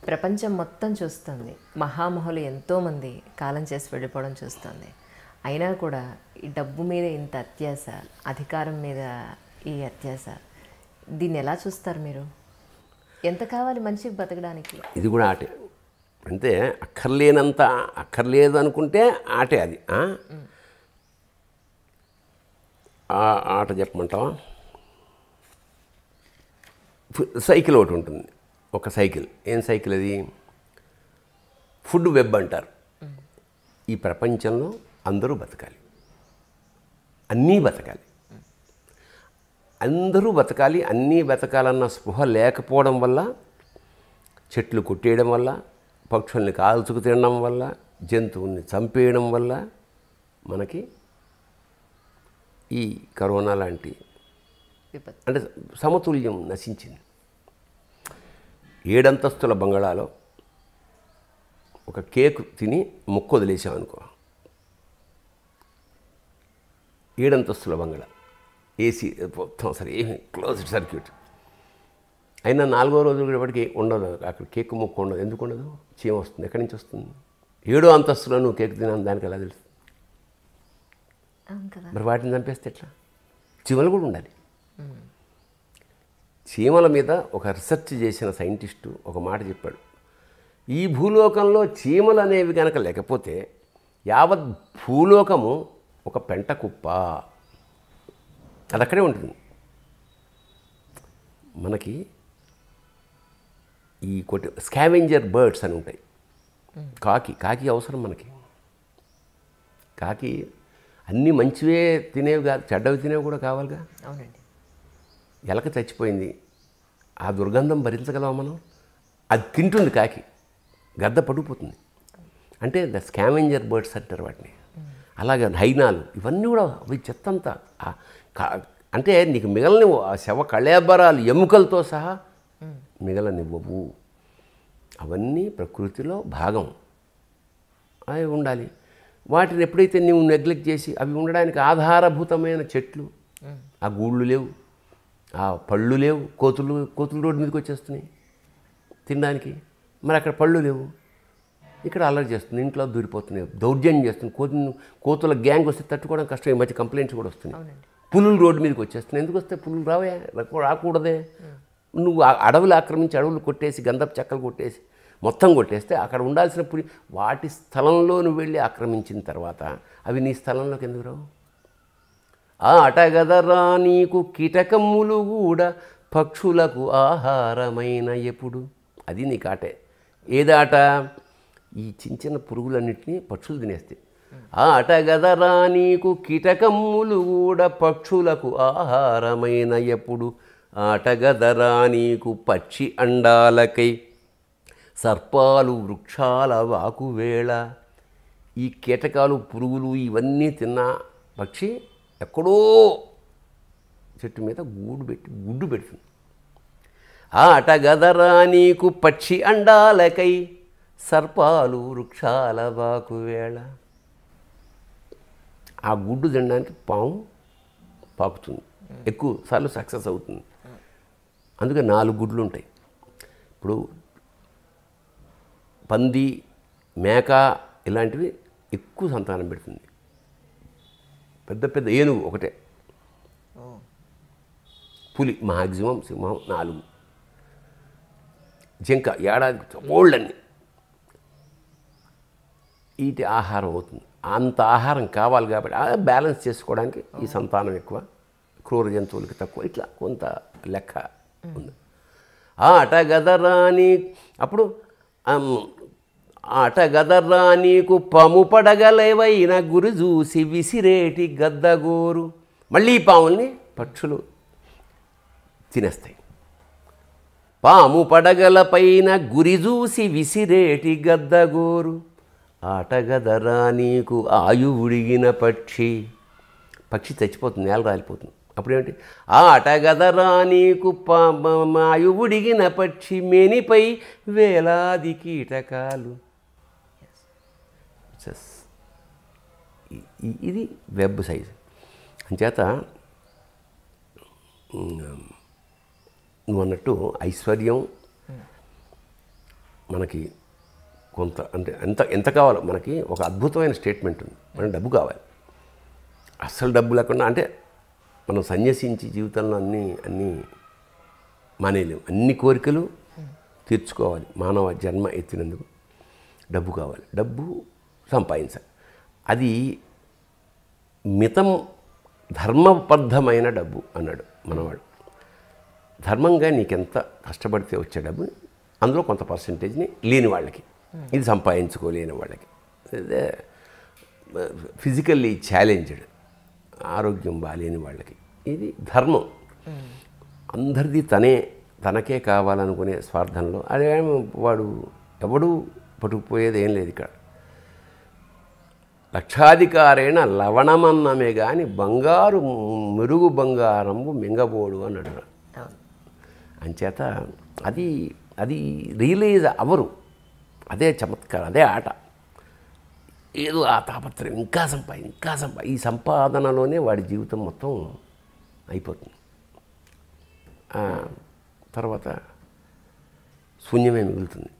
ప్రపంచం మొత్తం చూస్తుంది మహామహులు ఎంతోమంది కాలం చేసి వెళ్ళిపోవడం చూస్తుంది అయినా కూడా ఈ డబ్బు మీద ఇంత అత్యాస అధికారం మీద ఈ అత్యాస దీన్ని ఎలా చూస్తారు మీరు ఎంత కావాలి మనిషికి బతకడానికి ఇది కూడా ఆటే అంటే అక్కర్లేనంత అక్కర్లేదు అనుకుంటే ఆటే అది ఆ? ఆ ఆట చెప్పమంటావా ఫు- సైకిల్ ఒకటి ఉంటుంది ఒక సైకిల్ ఏం సైకిల్ అది ఫుడ్ వెబ్ అంటారు ఈ ప్రపంచంలో అందరూ బతకాలి అన్నీ బతకాలి అందరూ బతకాలి అన్నీ బతకాలన్న స్పృహ లేకపోవడం వల్ల చెట్లు కొట్టేయడం వల్ల పక్షుల్ని కాల్చుకు తినడం వల్ల జంతువుల్ని చంపేయడం వల్ల మనకి ఈ కరోనా లాంటి విపత్తు అంటే సమతుల్యం నశించింది ఏడంతస్తుల బంగళాలో ఒక కేక్ తిని ముక్కు వదిలేసామనుకో ఏడంతస్తుల బంగళ ఏసీ మొత్తం సరే ఏమి క్లోజ్డ్ సర్క్యూట్ అయినా నాలుగో రోజు ఇప్పటికి ఉండదు అక్కడ కేక్ ముక్కు ఉండదు ఎందుకు ఉండదు చీమ వస్తుంది ఎక్కడి నుంచి వస్తుంది ఏడో అంతస్తులో నువ్వు కేక్ తినాను దానికి ఎలా తెలుస్తుంది అవును కదా మరి వాటిని చంపేస్తే ఎట్లా చీమలు కూడా ఉండాలి చీమల మీద ఒక రీసెర్చ్ చేసిన సైంటిస్టు ఒక మాట చెప్పాడు ఈ భూలోకంలో చీమలు అనేవి కనుక లేకపోతే యావత్ భూలోకము ఒక పెంట కుప్ప అది అక్కడే ఉంటుంది మనకి ఈ కొట్టి స్కావెంజర్ బర్డ్స్ అని ఉంటాయి కాకి కాకి అవసరం మనకి కాకి అన్నీ మంచివే తినేవి కాదు చెడ్డవి తినేవి కూడా కావాలిగా అవునండి ఎలక చచ్చిపోయింది ఆ దుర్గంధం భరించగలవా మనం అది తింటుంది కాకి గద్ద పడిపోతుంది అంటే ద స్కావెంజర్ బర్డ్స్ అంటారు వాటిని అలాగే హైనాలు ఇవన్నీ కూడా అవి చెత్తంతా ఆ కా- అంటే నీకు మిగలనివ్వు ఆ శవ కళేబరాలు ఎముకలతో సహా మిగలనివ్వవు అవన్నీ ప్రకృతిలో భాగం అవి ఉండాలి వాటిని ఎప్పుడైతే నువ్వు నెగ్లెక్ట్ చేసి అవి ఉండడానికి ఆధారభూతమైన చెట్లు ఆ గూళ్ళు లేవు ఆ పళ్ళు లేవు కోతులు కోతులు రోడ్డు మీదకి వచ్చేస్తున్నాయి తినడానికి మరి అక్కడ పళ్ళు లేవు ఇక్కడ అల్లరి చేస్తుంది ఇంట్లో దూరిపోతున్నాయి దౌర్జన్యం చేస్తుంది కోతులు కోతుల గ్యాంగ్ వస్తే తట్టుకోవడం కష్టం ఈ మధ్య కంప్లైంట్స్ కూడా వస్తున్నాయి అవునండి పులులు రోడ్డు మీదకి వచ్చేస్తున్నాయి ఎందుకు వస్తే పులులు రావే రా- రాకూడదే నువ్వు ఆ అడవులు ఆక్రమించి అడవులు కొట్టేసి గంధపు చెక్కలు కొట్టేసి మొత్తం కొట్టేస్తే అక్కడ ఉండాల్సిన పులి వాటి స్థలంలో నువ్వు వెళ్ళి ఆక్రమించిన తర్వాత అవి నీ స్థలంలోకి ఎందుకు రావు ఆ అటగదరా నీకు కీటకములు కూడా పక్షులకు ఆహారమైన ఎప్పుడు అది నీ కాటే ఏదాట ఈ చిన్న చిన్న పురుగులన్నింటినీ పక్షులు తినేస్తాయి ఆ అటగదరా నీకు కీటకములు కూడా పక్షులకు ఆహారమైన ఎప్పుడు ఆటగదరా నీకు పక్షి అండాలకై సర్పాలు వృక్షాల వాకువేళ ఈ కీటకాలు పురుగులు ఇవన్నీ తిన్న పక్షి ఎక్కడో చెట్టు మీద గూడు పెట్టి గుడ్డు పెడుతుంది ఆట గదరా నీకు పక్షి అండాలకై సర్పాలు వృక్షాల వాకువేళ ఆ గుడ్డు తినడానికి పాము పాకుతుంది ఎక్కువ సార్లు సక్సెస్ అవుతుంది అందుకే నాలుగు గుడ్లు ఉంటాయి ఇప్పుడు పంది మేక ఇలాంటివి ఎక్కువ సంతానం పెడుతుంది పెద్ద పెద్ద ఏనుగు ఒకటే ఓ పులి మాక్సిమం సింహం నాలుగు జింక ఏడాది ఓళ్ళన్ని వీటి ఆహారం అవుతుంది అంత ఆహారం కావాలి కాబట్టి ఆ బ్యాలెన్స్ చేసుకోవడానికి ఈ సంతానం ఎక్కువ క్రూర జంతువులకి తక్కువ ఇట్లా కొంత లెక్క ఉంది ఆట గదరాని అప్పుడు అమ్, ఆట గదర్రా నీకు పాము పడగలవైన గురి చూసి విసిరేటి గద్దగోరు మళ్ళీ ఈ పాముల్ని పక్షులు తినేస్తాయి పాము పడగలపైన గురి చూసి విసిరేటి గద్దగోరు ఆటగదరా నీకు ఆయువుడిగిన పక్షి పక్షి చచ్చిపోతుంది నేల రాలిపోతుంది అప్పుడేమిటి ఆటగదరా నీకు పా- మ- ఆయువుడిగిన పక్షి మేనిపై వేలాది కీటకాలు Just ఇ- ఇ- ఇది వెబ్ సైజ్ అంచేత ఉమ్, నువ్వు అన్నట్టు ఐశ్వర్యం మనకి కొంత అంటే ఎంత ఎంత కావాలో మనకి ఒక అద్భుతమైన స్టేట్మెంట్ ఉంది మనకి డబ్బు కావాలి అస్సలు డబ్బు లేకుండా అంటే మనం సన్యసించి జీవితంలో అన్నీ అన్నీ మానేయలేము అన్ని కోరికలు తీర్చుకోవాలి మానవ జన్మ ఎత్తినందుకు డబ్బు కావాలి డబ్బు సంపాదించాలి అది మితం ధర్మబద్ధమైన డబ్బు అన్నాడు మనవాడు ధర్మంగా నీకెంత కష్టపడితే వచ్చే డబ్బు అందులో కొంత పర్సంటేజ్ని లేని వాళ్ళకి ఇది సంపాదించుకోలేని వాళ్ళకి అదే ఫిజికల్లీ ఛాలెంజ్డ్ ఆరోగ్యం బాగాలేని వాళ్ళకి ఇది ధర్మం అందరిది తనే తనకే కావాలనుకునే స్వార్థంలో అదే వాడు ఎవడు పట్టుకుపోయేది ఏం లేదు ఇక్కడ లక్షాధికారైన లవణమన్నమే గాని బంగారు మెరుగు బంగారంబు మింగబోడు అన్నాడు అవును అంచేత అది అది రియలైజ్ అవరు అదే చమత్కారం అదే ఆట ఏదో ఆ తాపత్రయం ఇంకా సంపా ఇంకా సంపా ఈ సంపాదనలోనే వాడి జీవితం మొత్తం అయిపోతుంది ఆ తర్వాత శూన్యమే మిగులుతుంది